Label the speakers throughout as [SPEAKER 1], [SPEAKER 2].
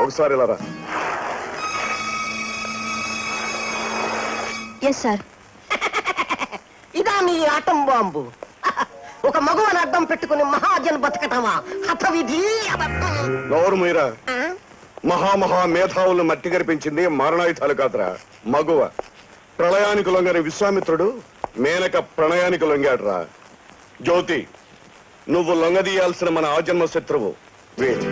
[SPEAKER 1] ఒకసారి ఇలా రా
[SPEAKER 2] ఎస్ సార్
[SPEAKER 3] ఇదా నీ ఆటం బాంబు ఒక మగువని అడ్డం పెట్టుకుని మహాజన్ బతకటమా హతవిధి అబద్ధం.
[SPEAKER 1] నోరు మీరా
[SPEAKER 3] ఆ?
[SPEAKER 1] మహామహా మేధావులను మట్టి గరిపించింది మారణాయుధాలు కాదురా మగువ ప్రళయానికి లొంగని విశ్వామిత్రుడు మేనక ప్రణయానికి లొంగాడురా జ్యోతి నువ్వు లొంగదీయాల్సిన మన ఆజన్మ శత్రువు వీడు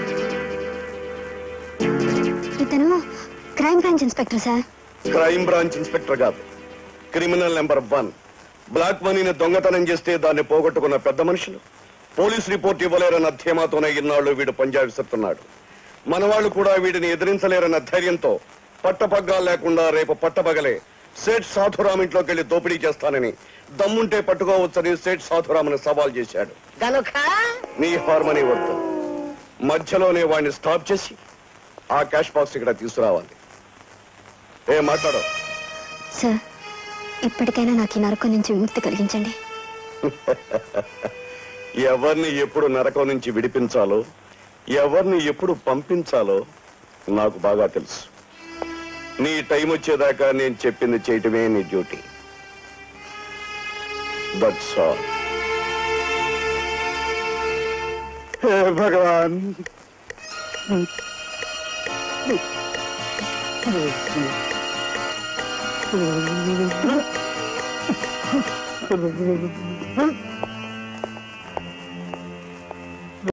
[SPEAKER 2] ఇతను crime branch inspector sir
[SPEAKER 1] crime branch inspector కాదు క్రిమినల్ నెంబర్ వన్ బ్లాక్ మనీని దొంగతనం చేస్తే దాన్ని పోగొట్టుకున్న పెద్ద మనుషులు పోలీస్ రిపోర్ట్ ఇవ్వలేరన్న ధీమాతోనే ఇన్నాళ్ళు వీడు పంజా విసురుతున్నాడు మన వాళ్ళు కూడా వీడిని ఎదిరించలేరన్న ధైర్యంతో పట్టపగ్గాలు లేకుండా రేపు పట్టపగలే సేట్ సాధురామ్ ఇంట్లోకి వెళ్లి దోపిడీ చేస్తానని దమ్ముంటే పట్టుకోవచ్చని సేట్ సాధురాముని సవాల్ చేశాడు
[SPEAKER 3] గనుక
[SPEAKER 1] నీ హార్మనీ వద్దు మధ్యలోనే వాడిని స్టాప్ చేసి ఆ క్యాష్ బాక్స్ ఇక్కడ తీసుకురావాలి ఏ మాట్లాడవు
[SPEAKER 2] సార్ ఇప్పటికైనా నాకు ఈ నరకం నుంచి విముక్తి కలిగించండి
[SPEAKER 1] ఎవరిని ఎప్పుడు నరకం నుంచి విడిపించాలో ఎవరిని ఎప్పుడు పంపించాలో నాకు బాగా తెలుసు నీ టైం వచ్చేదాకా నేను చెప్పింది చేయటమే నీ డ్యూటీ దట్స్ ఆల్ హే భగవాన్
[SPEAKER 4] Hmm?